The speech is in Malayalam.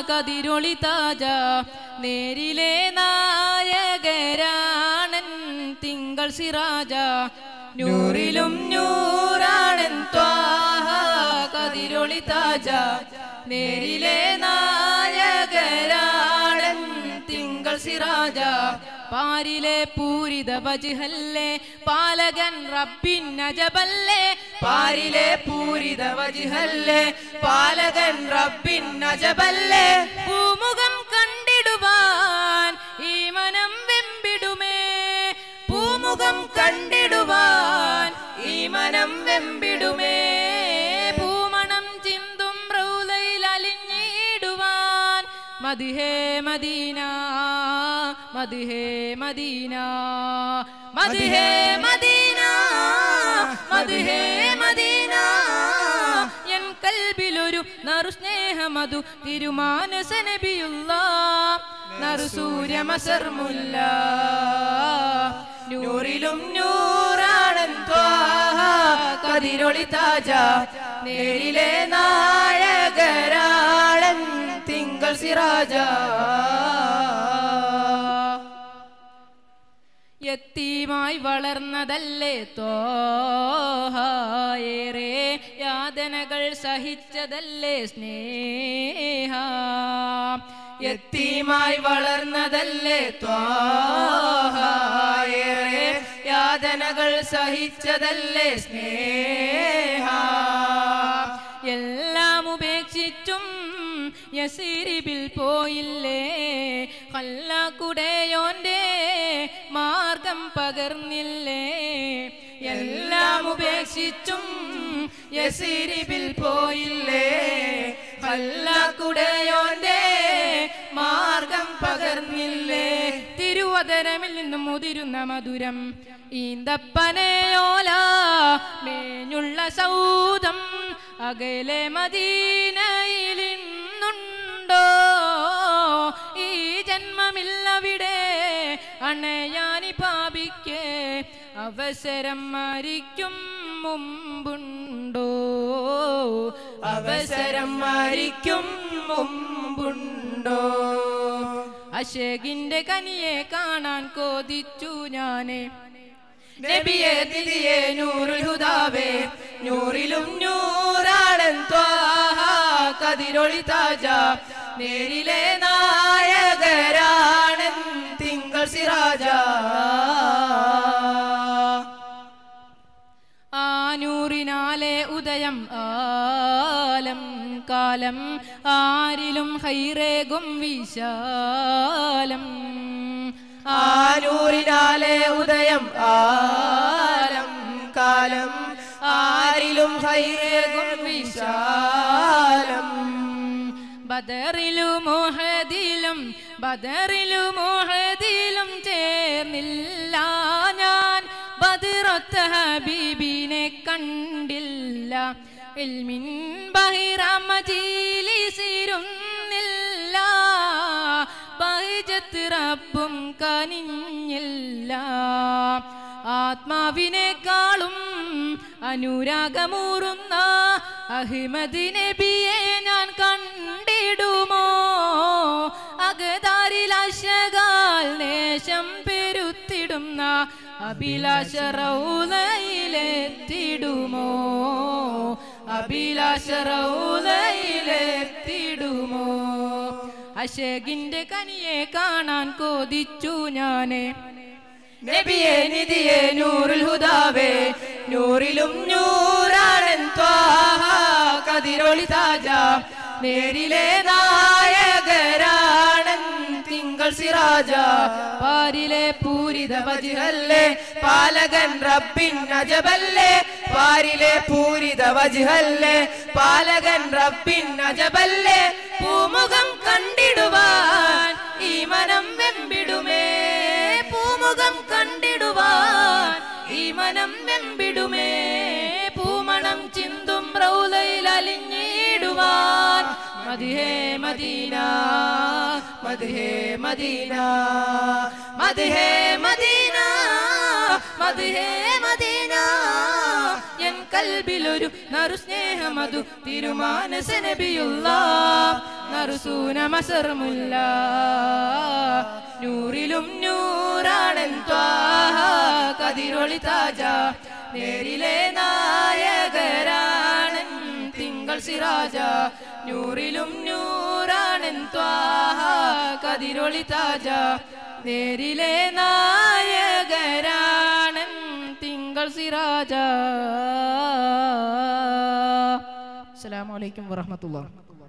കതിരൊളി താജ നേരിലെ നായകരാണൻ തിങ്കൾ സിറാജ നൂറിലും നൂറാണൻ ത്വാഹ കതിരൊളി താജ നേരിലെ നായകരാണൻ തിങ്കൾ സിറാജ പാരിലെ പൂരിത വജിഹല്ലേ പാലകൻ റബ്ബിൻ നജബല്ലേ പാരിലെ പൂരിത വജിഹല്ലേ പാലകൻ റബ്ബിൻ നജബല്ലേ പൂമുഖം കണ്ടിടുവാൻ ഈ മനം വെമ്പിടുമേ പൂമുഖം കണ്ടിടുവാൻ ഈ മനം വെമ്പിടുമേ പൂമണം ചിന്തും റൗലയിൽ അലിഞ്ഞിടുവാൻ മതിഹേ മദീന മതിഹേ മദീന മതിഹേ മദീന മതിഹേ മദീന എൻ കൽബിലൊരു നറു സ്നേഹമതു തിരുമാനസ നബിയുള്ള നറു സൂര്യമസർമുല്ല നൂറിലും നൂറാണൻ ത്വാഹ കതിരൊളി താജ നേരിലെ നായകരാളൻ തിങ്കൾ സിറാജ യത്തീമായി വളർന്നതല്ലേ തോഹേറെ യാതനകൾ സഹിച്ചതല്ലേ സ്നേഹ യത്തീമായി വളർന്നതല്ലേ ത്വാഹേറെ യാതനകൾ സഹിച്ചതല്ലേ സ്നേഹ എല്ലാം ഉപേക്ഷിച്ചും യസീരിബിൽ പോയില്ലേ കല്ലാക്കുടയോന്റെ മാർഗം പകർന്നില്ലേ എല്ലാം ഉപേക്ഷിച്ചും യസീരിബിൽ പോയില്ലേ കല്ലാക്കുടയോന്റെ മാർഗം പകർന്നില്ലേ തിരുവതരമിൽ നിന്നും മുതിരുന്ന മധുരം ഈന്തപ്പനയോല മേഞ്ഞുള്ള സൗദം അകലെ മദീനയിലിന്നുണ്ടോ ഈ ജന്മമില്ലവിടെ അണയാനി പാപിക്ക് അവസരം മരിക്കും മുമ്പുണ്ടോ അവസരം മരിക്കും മുമ്പുണ്ടോ അശേഖിന്റെ കനിയെ കാണാൻ കോതിച്ചു ഞാനേ നബിയെ തിരിയെ നൂറുൽ ഹുദാവേ നൂറിലും നൂറാണൻ ത്വാഹ കതിരൊളി താജ നേരിലെ നായകരാണൻ തിങ്കൾ സിറാജ ആ നൂറിനാലെ ഉദയം ആലം കാലം ആരിലും ഹൈറേകും വിശാലം ആനൂറിനാലെ ഉദയം ആലം കാലം ആരിലും ഹൈറേകും വിശാലം ബദറിലും മോഹദിലും ബദറിലും മോഹദിലും ചേർന്നില്ല ഞാൻ ബദിറത്ത ഹബീബിനെ കണ്ടില്ല ഇൽമിൻ ബഹിറമജീലിസിരുന്നില്ല ബഹിജത്ത് റബ്ബും കനിഞ്ഞില്ല ആത്മാവിനേക്കാളും അനുരാഗമൂറുന്ന അഹിമദ് നബിയെ ഞാൻ കണ്ടിടുമോ അകതാരിൽ അശകാൽ നേശം പെരുത്തിടുന്ന അഭിലാഷ റൗലയിലെത്തിടുമോ അഭിലാഷ റൗലയിലെത്തിടുമോ അശകിന്റെ കനിയെ കാണാൻ കോതിച്ചു ഞാനേ നബിയെ നിധിയെ നൂറുൽ ഹുദാവേ നൂറിലും നൂറാണൻ ത്വാഹ കതിരൊളി താജ നേരിലെ നായകരാണൻ തിങ്കൾ സിറാജ പാരിലെ പൂരിത വജിഹല്ലേ പാലകൻ റബ്ബിൻ നജബല്ലേ പാരിലെ പൂരിത വജിഹല്ലേ പാലകൻ റബ്ബിൻ നജബല്ലേ പൂമുഖം കണ്ടിടുവാൻ ഈ മനം വെമ്പിടുമേ പൂമുഖം കണ്ടിടുവാൻ ഈ മനം വെമ്പിടുമേ പൂമണം ചിന്തും റൗലയിൽ അലിഞ്ഞിടുവാൻ മതിഹേ മദീന മതിഹേ മദീന മതിഹേ മദീന മതിഹേ മദീന എൻ കൽബിലൊരു നറു സ്നേഹമതു തിരുമാനസ നബിയുള്ള നറു മറുസൂന മസർമുല്ല നൂറിലും നൂറാണൻ ത്വാഹ കതിരൊളി താജ നേരിലെ നായകരാണൻ തിങ്കൾ സിറാജ നൂറിലും നൂറാണൻ ത്വാഹ കതിരൊളി താജ നേരിലെ നായകരാണൻ തിങ്കൾ സിറാജ അസ്സലാമു അലൈക്കും വറഹ്മത്തുള്ളാഹി